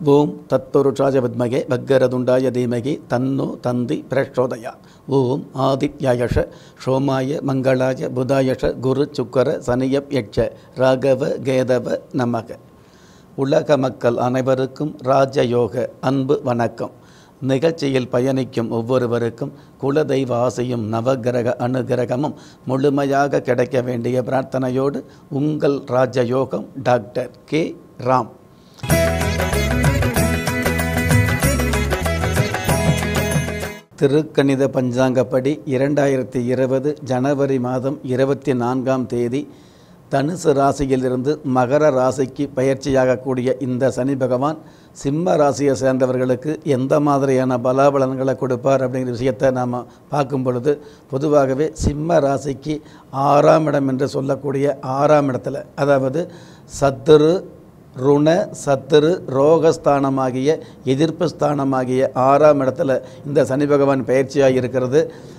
ஓம் தத்புருஷாய வித்மகே வக்கரதுண்டாய தீமகி தன்னு தந்தி பிரச்சோதயா ஓம் ஆதித்யாயஷ சோமாய மங்களாய புதாயஷ குரு சுக்கர சனியப் யட்ச ராகவ கேதவ நமக உலக மக்கள் அனைவருக்கும் ராஜயோக அன்பு வணக்கம் நிகழ்ச்சியில் பயணிக்கும் ஒவ்வொருவருக்கும் குலதெய்வ ஆசையும் நவகிரக அனுகிரகமும் முழுமையாக கிடைக்க வேண்டிய பிரார்த்தனையோடு உங்கள் ராஜயோகம் டாக்டர் கே ராம் திருக்கணித பஞ்சாங்கப்படி இரண்டாயிரத்தி இருபது ஜனவரி மாதம் இருபத்தி நான்காம் தேதி தனுசு ராசியிலிருந்து மகர ராசிக்கு பயிற்சியாகக்கூடிய இந்த சனி பகவான் சிம்ம ராசியை சேர்ந்தவர்களுக்கு எந்த மாதிரியான பலாபலன்களை கொடுப்பார் அப்படிங்கிற விஷயத்தை நாம் பார்க்கும் பொழுது பொதுவாகவே சிம்ம ராசிக்கு ஆறாம் இடம் என்று சொல்லக்கூடிய ஆறாம் இடத்துல அதாவது சத்துரு ருண சத்துரு ரோகஸ்தானமாகிய எதிர்ப்பு ஸ்தானமாகிய ஆறாம் இடத்துல இந்த சனி பகவான் பயிற்சியாக இருக்கிறது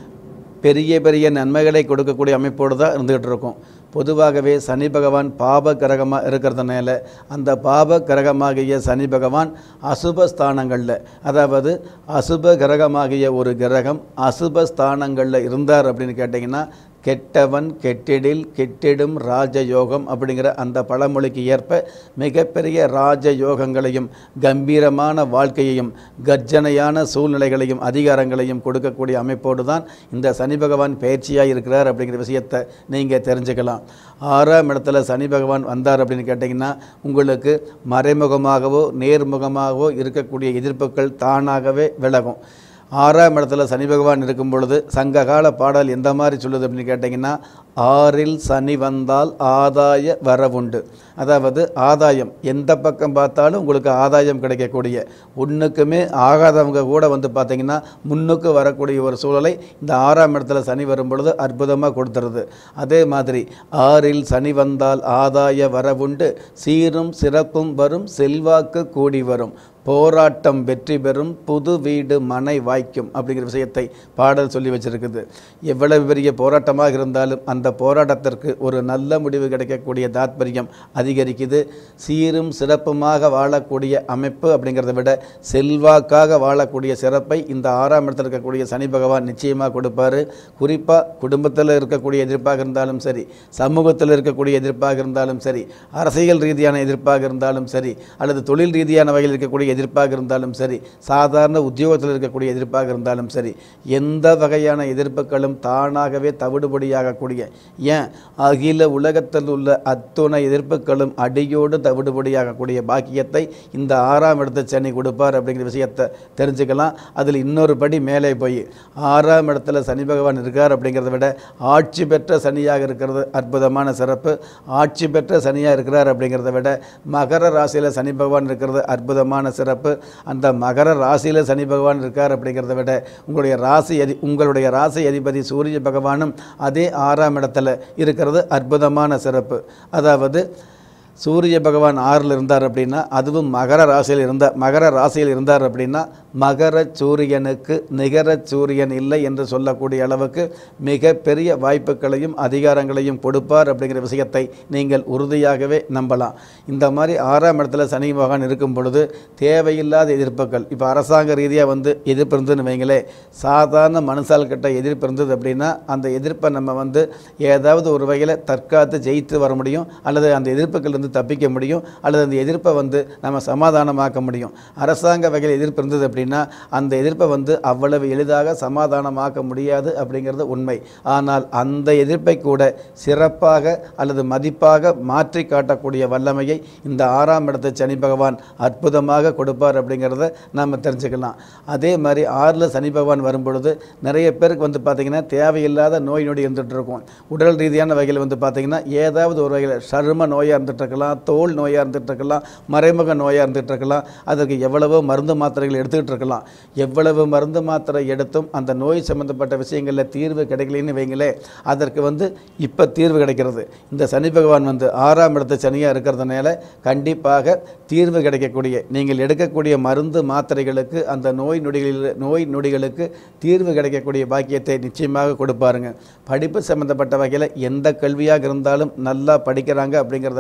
பெரிய பெரிய நன்மைகளை கொடுக்கக்கூடிய அமைப்போடு தான் இருந்துகிட்டு இருக்கும் பொதுவாகவே சனி பகவான் பாப கிரகமாக இருக்கிறதுனால அந்த பாப கிரகமாகிய சனி பகவான் அசுப ஸ்தானங்களில் அதாவது அசுப கிரகமாகிய ஒரு கிரகம் அசுப ஸ்தானங்களில் இருந்தார் அப்படின்னு கேட்டிங்கன்னா கெட்டவன் கெட்டிடில் கெட்டிடும் ராஜயோகம் அப்படிங்கிற அந்த பழமொழிக்கு ஏற்ப மிகப்பெரிய ராஜயோகங்களையும் கம்பீரமான வாழ்க்கையையும் கர்ஜனையான சூழ்நிலைகளையும் அதிகாரங்களையும் கொடுக்கக்கூடிய அமைப்போடு தான் இந்த சனி பகவான் பயிற்சியாக இருக்கிறார் அப்படிங்கிற விஷயத்தை நீங்கள் தெரிஞ்சுக்கலாம் ஆறாம் இடத்துல சனி பகவான் வந்தார் அப்படின்னு கேட்டிங்கன்னா உங்களுக்கு மறைமுகமாகவோ நேர்முகமாகவோ இருக்கக்கூடிய எதிர்ப்புகள் தானாகவே விலகும் ஆறாம் இடத்துல சனி பகவான் இருக்கும் பொழுது சங்ககால பாடல் எந்த மாதிரி சொல்லுது அப்படின்னு கேட்டிங்கன்னா ஆறில் சனி வந்தால் ஆதாய வரவுண்டு அதாவது ஆதாயம் எந்த பக்கம் பார்த்தாலும் உங்களுக்கு ஆதாயம் கிடைக்கக்கூடிய ஒன்றுக்குமே ஆகாதவங்க கூட வந்து பார்த்திங்கன்னா முன்னுக்கு வரக்கூடிய ஒரு சூழலை இந்த ஆறாம் இடத்துல சனி வரும் பொழுது அற்புதமாக கொடுத்துருது அதே மாதிரி ஆறில் சனி வந்தால் ஆதாய வரவுண்டு சீரும் சிறப்பும் வரும் செல்வாக்கு கூடி வரும் போராட்டம் வெற்றி பெறும் புது வீடு மனை வாய்க்கும் அப்படிங்கிற விஷயத்தை பாடல் சொல்லி வச்சிருக்குது எவ்வளவு பெரிய போராட்டமாக இருந்தாலும் அந்த போராட்டத்திற்கு ஒரு நல்ல முடிவு கிடைக்கக்கூடிய தாத்பரியம் அதிகரிக்குது சீரும் சிறப்புமாக வாழக்கூடிய அமைப்பு அப்படிங்கிறத விட செல்வாக்காக வாழக்கூடிய சிறப்பை இந்த ஆறாம் இடத்தில் இருக்கக்கூடிய சனி பகவான் நிச்சயமாக கொடுப்பாரு குறிப்பாக குடும்பத்தில் இருக்கக்கூடிய எதிர்ப்பாக இருந்தாலும் சரி சமூகத்தில் இருக்கக்கூடிய எதிர்ப்பாக இருந்தாலும் சரி அரசியல் ரீதியான எதிர்ப்பாக இருந்தாலும் சரி அல்லது தொழில் ரீதியான வகையில் இருக்கக்கூடிய எதிர்ப்பாக இருந்தாலும் சரி சாதாரண உத்தியோகத்தில் இருக்கக்கூடிய எதிர்ப்பாக இருந்தாலும் சரி எந்த வகையான எதிர்ப்புகளும் தானாகவே தவிடுபடியாகக்கூடிய ஏன் அகில உலகத்தில் உள்ள அத்துணை எதிர்ப்புகளும் அடியோடு தவிடுபடியாகக்கூடிய பாக்கியத்தை இந்த ஆறாம் இடத்த சனி கொடுப்பார் அப்படிங்கிற விஷயத்தை தெரிஞ்சுக்கலாம் அதில் இன்னொரு படி மேலே போய் ஆறாம் இடத்துல சனி பகவான் இருக்கார் அப்படிங்கிறத விட ஆட்சி பெற்ற சனியாக இருக்கிறது அற்புதமான சிறப்பு ஆட்சி பெற்ற சனியாக இருக்கிறார் அப்படிங்கிறத விட மகர ராசியில் சனி பகவான் இருக்கிறது அற்புதமான சிறப்பு அந்த மகர ராசியில் சனி பகவான் இருக்கார் அப்படிங்கிறத விட உங்களுடைய ராசி அதி உங்களுடைய ராசி அதிபதி சூரிய பகவானும் அதே ஆறாம் இடத்துல இருக்கிறது அற்புதமான சிறப்பு அதாவது சூரிய பகவான் ஆறில் இருந்தார் அப்படின்னா அதுவும் மகர ராசியில் இருந்தார் மகர ராசியில் இருந்தார் அப்படின்னா மகர சூரியனுக்கு நிகர சூரியன் இல்லை என்று சொல்லக்கூடிய அளவுக்கு மிகப்பெரிய வாய்ப்புகளையும் அதிகாரங்களையும் கொடுப்பார் அப்படிங்கிற விஷயத்தை நீங்கள் உறுதியாகவே நம்பலாம் இந்த மாதிரி ஆறாம் இடத்துல சனி பகவான் இருக்கும் பொழுது தேவையில்லாத எதிர்ப்புகள் இப்போ அரசாங்க ரீதியாக வந்து எதிர்ப்பு இருந்ததுன்னு வைங்களே சாதாரண மனுஷால்கிட்ட எதிர்ப்பு இருந்தது அப்படின்னா அந்த எதிர்ப்பை நம்ம வந்து ஏதாவது ஒரு வகையில் தற்காத்து ஜெயித்து வர முடியும் அல்லது அந்த எதிர்ப்புகள் இருந்து தப்பிக்க முடியும் அல்லது அந்த எதிர்ப்பை வந்து நம்ம சமாதானமாக்க முடியும் அரசாங்க வகையில் எதிர்ப்பு இருந்தது அப்படின்னா அந்த எதிர்ப்பை வந்து அவ்வளவு எளிதாக சமாதானமாக்க முடியாது அப்படிங்கிறது உண்மை ஆனால் அந்த எதிர்ப்பை கூட சிறப்பாக அல்லது மதிப்பாக மாற்றி காட்டக்கூடிய வல்லமையை இந்த ஆறாம் இடத்தை சனி பகவான் அற்புதமாக கொடுப்பார் அப்படிங்கிறத நாம் தெரிஞ்சுக்கலாம் அதே மாதிரி ஆறில் சனி பகவான் வரும் பொழுது நிறைய பேருக்கு வந்து பார்த்திங்கன்னா தேவையில்லாத நோய் நொடி இருந்துகிட்டு இருக்கும் உடல் ரீதியான வகையில் வந்து பார்த்திங்கன்னா ஏதாவது ஒரு வகையில் சரும நோயாக இருந்துகிட்டு இருக்கலாம் தோல் நோயாக இருந்துகிட்டு இருக்கலாம் மறைமுக நோயாக இருந்துகிட்டு இருக்கலாம் அதற்கு எவ்வளவோ மருந்து மாத்திரைகள் எடுத்துக்கிட்டு இருக்கலாம் எவ்வளவு மருந்து மாத்திரை எடுத்தும் அந்த நோய் சம்பந்தப்பட்ட விஷயங்களில் தீர்வு கிடைக்கலன்னு வைங்களே அதற்கு வந்து இப்போ தீர்வு கிடைக்கிறது இந்த சனி பகவான் வந்து ஆறாம் இடத்து சனியாக இருக்கிறதுனால கண்டிப்பாக தீர்வு கிடைக்கக்கூடிய நீங்கள் எடுக்கக்கூடிய மருந்து மாத்திரைகளுக்கு அந்த நோய் நொடிகளில் நோய் நொடிகளுக்கு தீர்வு கிடைக்கக்கூடிய பாக்கியத்தை நிச்சயமாக கொடுப்பாருங்க படிப்பு சம்பந்தப்பட்ட வகையில் எந்த கல்வியாக இருந்தாலும் நல்லா படிக்கிறாங்க அப்படிங்கிறத விட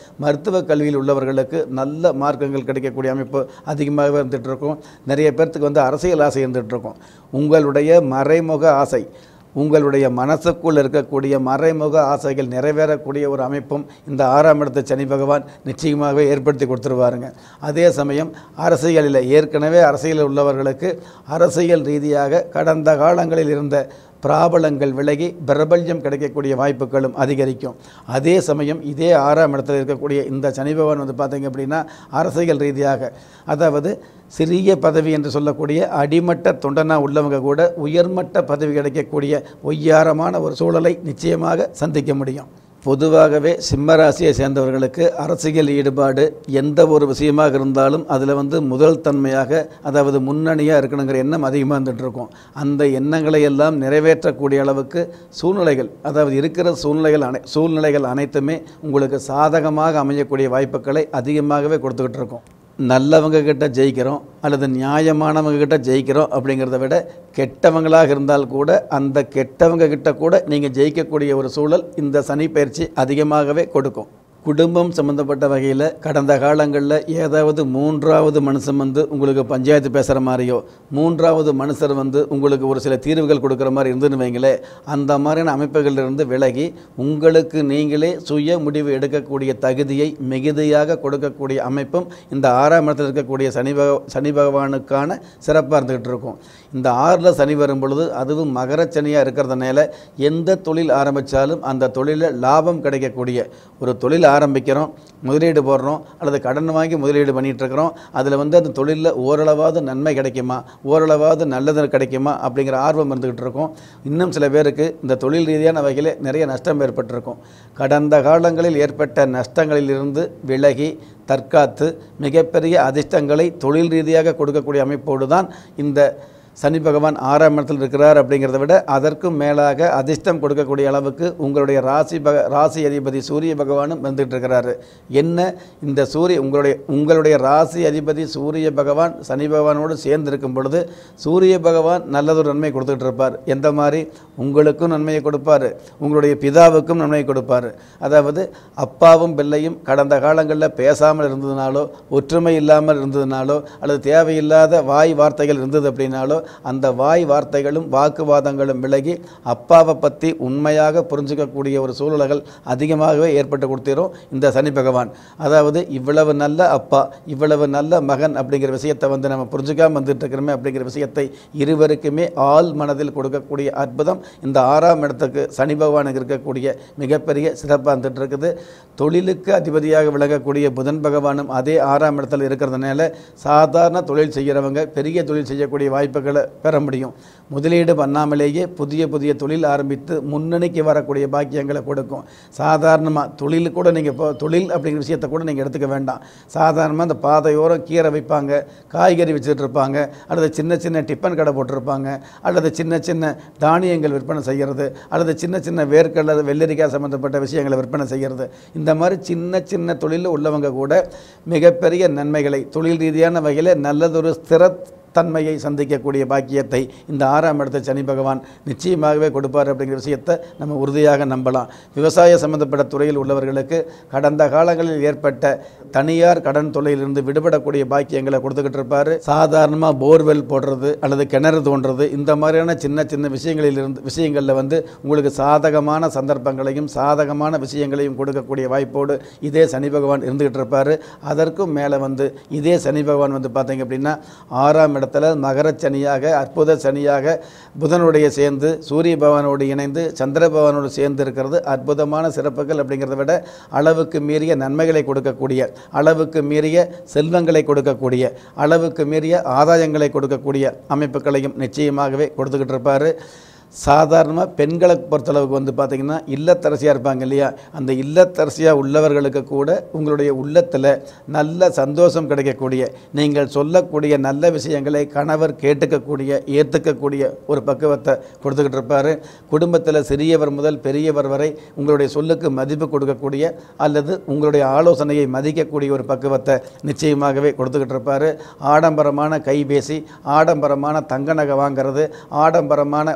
மருத்துவ கல்வியில் உள்ளவர்களுக்கு நல்ல மார்க்கங்கள் கிடைக்கக்கூடிய அமைப்பு அதிகமாகவே இருந்துகிட்டு இருக்கும் நிறைய பேர்த்துக்கு வந்து அரசியல் ஆசை இருந்துகிட்டு இருக்கும் உங்களுடைய மறைமுக ஆசை உங்களுடைய மனசுக்குள் இருக்கக்கூடிய மறைமுக ஆசைகள் நிறைவேறக்கூடிய ஒரு அமைப்பும் இந்த ஆறாம் இடத்து சனி பகவான் நிச்சயமாகவே ஏற்படுத்தி கொடுத்துருவாருங்க அதே சமயம் அரசியலில் ஏற்கனவே அரசியலில் உள்ளவர்களுக்கு அரசியல் ரீதியாக கடந்த காலங்களில் இருந்த பிராபலங்கள் விலகி பிரபல்யம் கிடைக்கக்கூடிய வாய்ப்புகளும் அதிகரிக்கும் அதே சமயம் இதே ஆறாம் இடத்துல இருக்கக்கூடிய இந்த சனி பகவான் வந்து பார்த்தீங்க அப்படின்னா அரசியல் ரீதியாக அதாவது சிறிய பதவி என்று சொல்லக்கூடிய அடிமட்ட தொண்டனா உள்ளவங்க கூட உயர்மட்ட பதவி கிடைக்கக்கூடிய ஒய்யாரமான ஒரு சூழலை நிச்சயமாக சந்திக்க முடியும் பொதுவாகவே சிம்மராசியை சேர்ந்தவர்களுக்கு அரசியல் ஈடுபாடு எந்த ஒரு விஷயமாக இருந்தாலும் அதில் வந்து முதல் தன்மையாக அதாவது முன்னணியாக இருக்கணுங்கிற எண்ணம் அதிகமாக இருந்துட்டு இருக்கும் அந்த எண்ணங்களை எல்லாம் நிறைவேற்றக்கூடிய அளவுக்கு சூழ்நிலைகள் அதாவது இருக்கிற சூழ்நிலைகள் அனை சூழ்நிலைகள் அனைத்துமே உங்களுக்கு சாதகமாக அமையக்கூடிய வாய்ப்புகளை அதிகமாகவே கொடுத்துக்கிட்டு இருக்கும் நல்லவங்க கிட்ட ஜெயிக்கிறோம் அல்லது நியாயமானவங்க கிட்ட ஜெயிக்கிறோம் அப்படிங்கிறத விட கெட்டவங்களாக இருந்தால் கூட அந்த கெட்டவங்க கிட்ட கூட நீங்கள் ஜெயிக்கக்கூடிய ஒரு சூழல் இந்த சனி பயிற்சி அதிகமாகவே கொடுக்கும் குடும்பம் சம்மந்தப்பட்ட வகையில் கடந்த காலங்களில் ஏதாவது மூன்றாவது மனுஷன் வந்து உங்களுக்கு பஞ்சாயத்து பேசுகிற மாதிரியோ மூன்றாவது மனுஷர் வந்து உங்களுக்கு ஒரு சில தீர்வுகள் கொடுக்குற மாதிரி இருந்துன்னு வைங்களேன் அந்த மாதிரியான அமைப்புகளிலிருந்து விலகி உங்களுக்கு நீங்களே சுய முடிவு எடுக்கக்கூடிய தகுதியை மிகுதியாக கொடுக்கக்கூடிய அமைப்பும் இந்த ஆறாம் இடத்தில் இருக்கக்கூடிய சனி பக சனி பகவானுக்கான சிறப்பாக இருந்துகிட்டு இருக்கும் இந்த ஆறில் சனி வரும் பொழுது அதுவும் மகரச்சனியாக இருக்கிறதுனால எந்த தொழில் ஆரம்பித்தாலும் அந்த தொழிலில் லாபம் கிடைக்கக்கூடிய ஒரு தொழில் ஆரம்பிக்கிறோம் முதலீடு போடுறோம் அல்லது கடன் வாங்கி முதலீடு பண்ணிகிட்டு இருக்கிறோம் அதில் வந்து அந்த தொழிலில் ஓரளவாவது நன்மை கிடைக்குமா ஓரளவாவது நல்லது கிடைக்குமா அப்படிங்கிற ஆர்வம் இருந்துக்கிட்டு இருக்கும் இன்னும் சில பேருக்கு இந்த தொழில் ரீதியான வகையில் நிறைய நஷ்டம் ஏற்பட்டிருக்கும் கடந்த காலங்களில் ஏற்பட்ட நஷ்டங்களிலிருந்து விலகி தற்காத்து மிகப்பெரிய அதிர்ஷ்டங்களை தொழில் ரீதியாக கொடுக்கக்கூடிய அமைப்போடு தான் இந்த சனி பகவான் ஆறாம் இடத்தில் இருக்கிறார் அப்படிங்கிறத விட அதற்கும் மேலாக அதிர்ஷ்டம் கொடுக்கக்கூடிய அளவுக்கு உங்களுடைய ராசி பக ராசி அதிபதி சூரிய பகவானும் வந்துட்டு இருக்கிறாரு என்ன இந்த சூரிய உங்களுடைய உங்களுடைய ராசி அதிபதி சூரிய பகவான் சனி பகவானோடு சேர்ந்து இருக்கும் பொழுது சூரிய பகவான் நல்லதொரு நன்மை கொடுத்துட்டு இருப்பார் எந்த மாதிரி உங்களுக்கும் நன்மையை கொடுப்பார் உங்களுடைய பிதாவுக்கும் நன்மையை கொடுப்பார் அதாவது அப்பாவும் பிள்ளையும் கடந்த காலங்களில் பேசாமல் இருந்ததுனாலோ ஒற்றுமை இல்லாமல் இருந்ததுனாலோ அல்லது தேவையில்லாத வாய் வார்த்தைகள் இருந்தது அப்படின்னாலோ அந்த வாய் வார்த்தைகளும் வாக்குவாதங்களும் விலகி அப்பாவை பற்றி உண்மையாக புரிஞ்சுக்கக்கூடிய ஒரு சூழல்கள் அதிகமாகவே ஏற்பட்டு கொடுத்திரும் இந்த சனி பகவான் அதாவது இவ்வளவு நல்ல அப்பா இவ்வளவு நல்ல மகன் அப்படிங்கிற விஷயத்தை வந்து நம்ம புரிஞ்சுக்காம வந்துட்டு இருக்கிறோமே அப்படிங்கிற விஷயத்தை இருவருக்குமே ஆள் மனதில் கொடுக்கக்கூடிய அற்புதம் இந்த ஆறாம் இடத்துக்கு சனி பகவானுக்கு இருக்கக்கூடிய மிகப்பெரிய சிறப்பாக இருந்துட்டு இருக்குது தொழிலுக்கு அதிபதியாக விளங்கக்கூடிய புதன் பகவானும் அதே ஆறாம் இடத்துல இருக்கிறதுனால சாதாரண தொழில் செய்கிறவங்க பெரிய தொழில் செய்யக்கூடிய வாய்ப்புகளை பெற முடியும் முதலீடு பண்ணாமலேயே புதிய புதிய தொழில் ஆரம்பித்து முன்னணிக்கு வரக்கூடிய பாக்கியங்களை கொடுக்கும் சாதாரணமாக தொழில் கூட நீங்கள் இப்போ தொழில் அப்படிங்கிற விஷயத்தை கூட நீங்கள் எடுத்துக்க வேண்டாம் சாதாரணமாக அந்த பாதையோரம் கீரை வைப்பாங்க காய்கறி வச்சுட்டு இருப்பாங்க அல்லது சின்ன சின்ன டிஃபன் கடை போட்டிருப்பாங்க அல்லது சின்ன சின்ன தானியங்கள் விற்பனை செய்கிறது அல்லது சின்ன சின்ன வேர்க்கடலை வெள்ளரிக்காய் சம்மந்தப்பட்ட விஷயங்களை விற்பனை செய்கிறது இந்த மாதிரி சின்ன சின்ன தொழிலில் உள்ளவங்க கூட மிகப்பெரிய நன்மைகளை தொழில் ரீதியான வகையில் நல்லதொரு ஸ்திர தன்மையை சந்திக்கக்கூடிய பாக்கியத்தை இந்த ஆறாம் இடத்த சனி பகவான் நிச்சயமாகவே கொடுப்பார் அப்படிங்கிற விஷயத்தை நம்ம உறுதியாக நம்பலாம் விவசாய சம்பந்தப்பட்ட துறையில் உள்ளவர்களுக்கு கடந்த காலங்களில் ஏற்பட்ட தனியார் கடன் தொல்லையிலிருந்து விடுபடக்கூடிய பாக்கியங்களை கொடுத்துக்கிட்டு இருப்பார் சாதாரணமாக போர்வெல் போடுறது அல்லது கிணறு தோன்றது இந்த மாதிரியான சின்ன சின்ன விஷயங்களில் இருந்து விஷயங்களில் வந்து உங்களுக்கு சாதகமான சந்தர்ப்பங்களையும் சாதகமான விஷயங்களையும் கொடுக்கக்கூடிய வாய்ப்போடு இதே சனி பகவான் இருந்துகிட்டு இருப்பார் அதற்கும் மேலே வந்து இதே சனி பகவான் வந்து பார்த்தீங்க அப்படின்னா ஆறாம் இடத்துல மகர சனியாக அற்புத சனியாக புதனுடைய சேர்ந்து சூரிய பகவானோடு இணைந்து சந்திர பகவானோடு சேர்ந்து இருக்கிறது அற்புதமான சிறப்புகள் அப்படிங்கிறத விட அளவுக்கு மீறிய நன்மைகளை கொடுக்கக்கூடிய அளவுக்கு மீறிய செல்வங்களை கொடுக்கக்கூடிய அளவுக்கு மீறிய ஆதாயங்களை கொடுக்கக்கூடிய அமைப்புகளையும் நிச்சயமாகவே கொடுத்துக்கிட்டு இருப்பார் சாதாரணமாக பெண்களை பொறுத்தளவுக்கு வந்து பார்த்திங்கன்னா இல்லத்தரசியாக இருப்பாங்க இல்லையா அந்த இல்லத்தரசியாக உள்ளவர்களுக்கு கூட உங்களுடைய உள்ளத்தில் நல்ல சந்தோஷம் கிடைக்கக்கூடிய நீங்கள் சொல்லக்கூடிய நல்ல விஷயங்களை கணவர் கேட்டுக்கக்கூடிய ஏற்றுக்கக்கூடிய ஒரு பக்குவத்தை கொடுத்துக்கிட்டு இருப்பார் குடும்பத்தில் சிறியவர் முதல் பெரியவர் வரை உங்களுடைய சொல்லுக்கு மதிப்பு கொடுக்கக்கூடிய அல்லது உங்களுடைய ஆலோசனையை மதிக்கக்கூடிய ஒரு பக்குவத்தை நிச்சயமாகவே கொடுத்துக்கிட்டு இருப்பார் ஆடம்பரமான கைபேசி ஆடம்பரமான தங்க நகை வாங்கிறது ஆடம்பரமான வாகன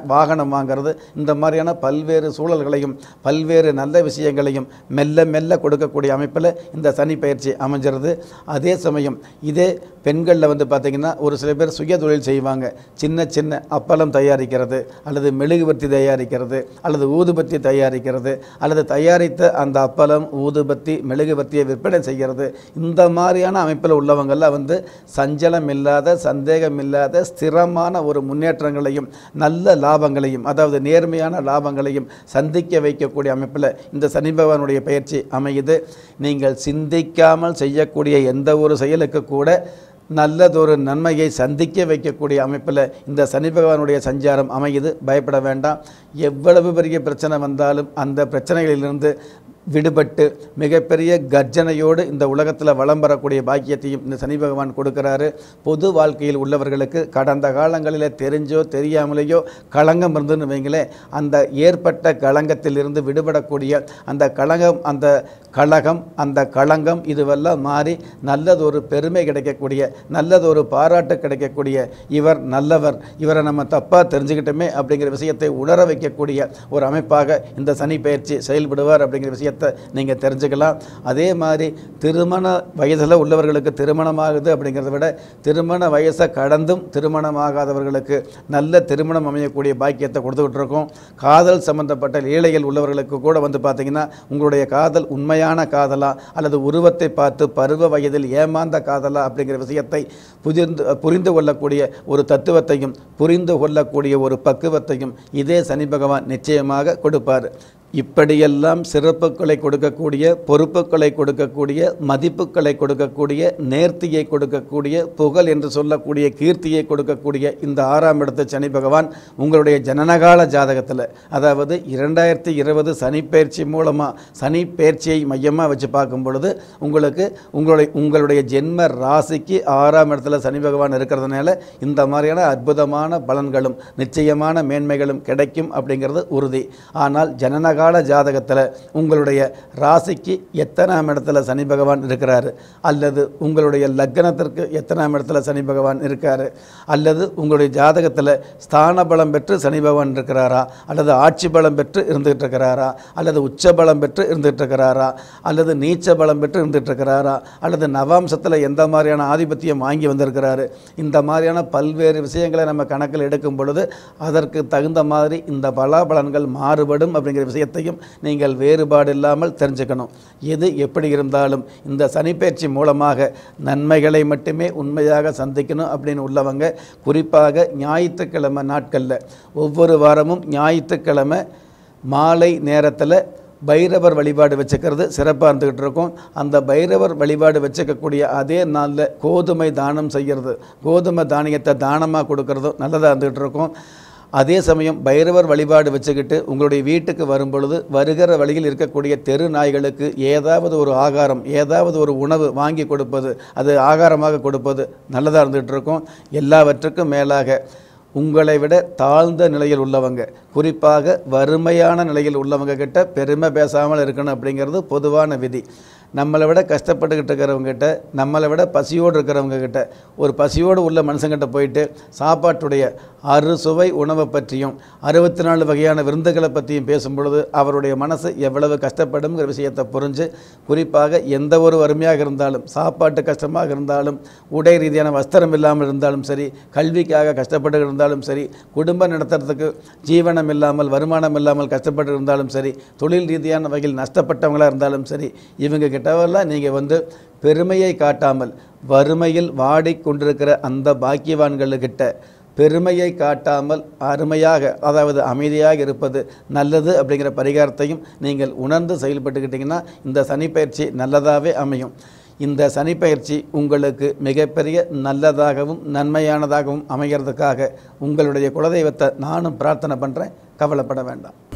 வாகனம் வாங்குறது இந்த மாதிரியான பல்வேறு சூழல்களையும் பல்வேறு நல்ல விஷயங்களையும் மெல்ல மெல்ல கொடுக்கக்கூடிய அமைப்பில் இந்த சனி பயிற்சி அமைஞ்சிருது அதே சமயம் இதே பெண்களில் வந்து பார்த்திங்கன்னா ஒரு சில பேர் சுய தொழில் செய்வாங்க சின்ன சின்ன அப்பளம் தயாரிக்கிறது அல்லது மெழுகுவர்த்தி தயாரிக்கிறது அல்லது ஊதுபத்தி தயாரிக்கிறது அல்லது தயாரித்த அந்த அப்பளம் ஊதுபத்தி மெழுகுவர்த்தியை விற்பனை செய்கிறது இந்த மாதிரியான அமைப்பில் உள்ளவங்கெல்லாம் வந்து சஞ்சலம் இல்லாத சந்தேகம் இல்லாத ஸ்திரமான ஒரு முன்னேற்றங்களையும் நல்ல லாபங்களையும் அதாவது நேர்மையான லாபங்களையும் சந்திக்க வைக்கக்கூடிய அமைப்பில் இந்த சனி பகவானுடைய பயிற்சி அமையுது நீங்கள் சிந்திக்காமல் செய்யக்கூடிய எந்த ஒரு செயலுக்கு கூட நல்லதொரு நன்மையை சந்திக்க வைக்கக்கூடிய அமைப்பில் இந்த சனி பகவானுடைய சஞ்சாரம் அமையுது பயப்பட வேண்டாம் எவ்வளவு பெரிய பிரச்சனை வந்தாலும் அந்த பிரச்சனைகளிலிருந்து விடுபட்டு மிகப்பெரிய கர்ஜனையோடு இந்த உலகத்தில் வலம் வரக்கூடிய பாக்கியத்தையும் இந்த சனி பகவான் கொடுக்கிறாரு பொது வாழ்க்கையில் உள்ளவர்களுக்கு கடந்த காலங்களில் தெரிஞ்சோ தெரியாமலேயோ களங்கம் இருந்துன்னு வைங்களேன் அந்த ஏற்பட்ட களங்கத்திலிருந்து விடுபடக்கூடிய அந்த களங்கம் அந்த கழகம் அந்த களங்கம் இதுவெல்லாம் மாறி நல்லதொரு பெருமை கிடைக்கக்கூடிய நல்லதொரு பாராட்டு கிடைக்கக்கூடிய இவர் நல்லவர் இவரை நம்ம தப்பாக தெரிஞ்சுக்கிட்டோமே அப்படிங்கிற விஷயத்தை உணர வைக்கக்கூடிய ஒரு அமைப்பாக இந்த சனி பயிற்சி செயல்படுவார் அப்படிங்கிற விஷயத்தை நீங்கள் தெரிஞ்சுக்கலாம் அதே மாதிரி திருமண வயதில் உள்ளவர்களுக்கு திருமணமாகுது அப்படிங்கிறத விட திருமண வயசை கடந்தும் திருமணமாகாதவர்களுக்கு நல்ல திருமணம் அமையக்கூடிய பாக்கியத்தை கொடுத்துக்கிட்டு இருக்கோம் காதல் சம்பந்தப்பட்ட லீலைகள் உள்ளவர்களுக்கு கூட வந்து பார்த்தீங்கன்னா உங்களுடைய காதல் உண்மையான காதலா அல்லது உருவத்தை பார்த்து பருவ வயதில் ஏமாந்த காதலா அப்படிங்கிற விஷயத்தை புரிந்து புரிந்து கொள்ளக்கூடிய ஒரு தத்துவத்தையும் புரிந்து கொள்ளக்கூடிய ஒரு பக்குவத்தையும் இதே சனி பகவான் நிச்சயமாக கொடுப்பார் இப்படியெல்லாம் சிறப்புகளை கொடுக்கக்கூடிய பொறுப்புகளை கொடுக்கக்கூடிய மதிப்புகளை கொடுக்கக்கூடிய நேர்த்தியை கொடுக்கக்கூடிய புகழ் என்று சொல்லக்கூடிய கீர்த்தியை கொடுக்கக்கூடிய இந்த ஆறாம் இடத்து சனி பகவான் உங்களுடைய ஜனனகால ஜாதகத்தில் அதாவது இரண்டாயிரத்தி இருபது சனி பயிற்சி மூலமாக சனி பயிற்சியை மையமாக வச்சு பார்க்கும் பொழுது உங்களுக்கு உங்களுடைய உங்களுடைய ஜென்ம ராசிக்கு ஆறாம் இடத்துல சனி பகவான் இருக்கிறதுனால இந்த மாதிரியான அற்புதமான பலன்களும் நிச்சயமான மேன்மைகளும் கிடைக்கும் அப்படிங்கிறது உறுதி ஆனால் ஜனனகால ஜாதகத்தில் உங்களுடைய ராசிக்கு எத்தனாம் இடத்துல சனி பகவான் இருக்கிறாரு அல்லது உங்களுடைய லக்னத்திற்கு எத்தனாம் இடத்துல சனி பகவான் இருக்காரு அல்லது உங்களுடைய ஜாதகத்தில் ஸ்தான பலம் பெற்று சனி பகவான் இருக்கிறாரா அல்லது ஆட்சி பலம் பெற்று இருந்துகிட்டு இருக்கிறாரா அல்லது உச்ச பலம் பெற்று இருந்துகிட்டு இருக்கிறாரா அல்லது நீச்ச பலம் பெற்று இருந்துகிட்டு இருக்கிறாரா அல்லது நவாம்சத்தில் எந்த மாதிரியான ஆதிபத்தியம் வாங்கி வந்திருக்கிறாரு இந்த மாதிரியான பல்வேறு விஷயங்களை நம்ம கணக்கில் எடுக்கும் பொழுது அதற்கு தகுந்த மாதிரி இந்த பலாபலன்கள் மாறுபடும் அப்படிங்கிற விஷயத்தையும் நீங்கள் வேறுபாடு இல்லாமல் தெரிஞ்சுக்கணும் எது எப்படி இருந்தாலும் இந்த சனிப்பயிற்சி மூலமாக நன்மைகளை மட்டுமே உண்மையாக சந்திக்கணும் அப்படின்னு உள்ளவங்க குறிப்பாக ஞாயிற்றுக்கிழமை நாட்களில் ஒவ்வொரு வாரமும் ஞாயிற்றுக்கிழமை மாலை நேரத்தில் பைரவர் வழிபாடு வச்சுக்கிறது சிறப்பாக இருந்துக்கிட்டு இருக்கும் அந்த பைரவர் வழிபாடு வச்சுக்கக்கூடிய அதே நாளில் கோதுமை தானம் செய்கிறது கோதுமை தானியத்தை தானமாக கொடுக்கறதும் நல்லதாக இருந்துக்கிட்டு இருக்கும் அதே சமயம் பைரவர் வழிபாடு வச்சுக்கிட்டு உங்களுடைய வீட்டுக்கு வரும் பொழுது வருகிற வழியில் இருக்கக்கூடிய தெரு நாய்களுக்கு ஏதாவது ஒரு ஆகாரம் ஏதாவது ஒரு உணவு வாங்கி கொடுப்பது அது ஆகாரமாக கொடுப்பது நல்லதாக இருந்துகிட்டு இருக்கும் எல்லாவற்றுக்கும் மேலாக உங்களை விட தாழ்ந்த நிலையில் உள்ளவங்க குறிப்பாக வறுமையான நிலையில் உள்ளவங்க கிட்ட பெருமை பேசாமல் இருக்கணும் அப்படிங்கிறது பொதுவான விதி நம்மளை விட கஷ்டப்பட்டுக்கிட்டு இருக்கிறவங்க கிட்ட நம்மளை விட பசியோடு இருக்கிறவங்க கிட்ட ஒரு பசியோடு உள்ள மனுஷங்கிட்ட போயிட்டு சாப்பாட்டுடைய அறுசுவை உணவை பற்றியும் அறுபத்தி நாலு வகையான விருந்துகளை பற்றியும் பேசும் பொழுது அவருடைய மனசு எவ்வளவு கஷ்டப்படுங்கிற விஷயத்தை புரிஞ்சு குறிப்பாக எந்த ஒரு வறுமையாக இருந்தாலும் சாப்பாட்டு கஷ்டமாக இருந்தாலும் உடை ரீதியான வஸ்திரம் இல்லாமல் இருந்தாலும் சரி கல்விக்காக கஷ்டப்பட்டு இருந்தாலும் சரி குடும்பம் நடத்துறதுக்கு ஜீவனம் இல்லாமல் வருமானம் இல்லாமல் கஷ்டப்பட்டு இருந்தாலும் சரி தொழில் ரீதியான வகையில் நஷ்டப்பட்டவங்களாக இருந்தாலும் சரி இவங்க கிட்டவெல்லாம் நீங்கள் வந்து பெருமையை காட்டாமல் வறுமையில் வாடிக்கொண்டிருக்கிற அந்த பாக்கியவான்களுக்கிட்ட பெருமையை காட்டாமல் அருமையாக அதாவது அமைதியாக இருப்பது நல்லது அப்படிங்கிற பரிகாரத்தையும் நீங்கள் உணர்ந்து செயல்பட்டுக்கிட்டிங்கன்னா இந்த சனிப்பயிற்சி நல்லதாகவே அமையும் இந்த சனிப்பயிற்சி உங்களுக்கு மிகப்பெரிய நல்லதாகவும் நன்மையானதாகவும் அமைகிறதுக்காக உங்களுடைய குலதெய்வத்தை நானும் பிரார்த்தனை பண்ணுறேன் கவலைப்பட வேண்டாம்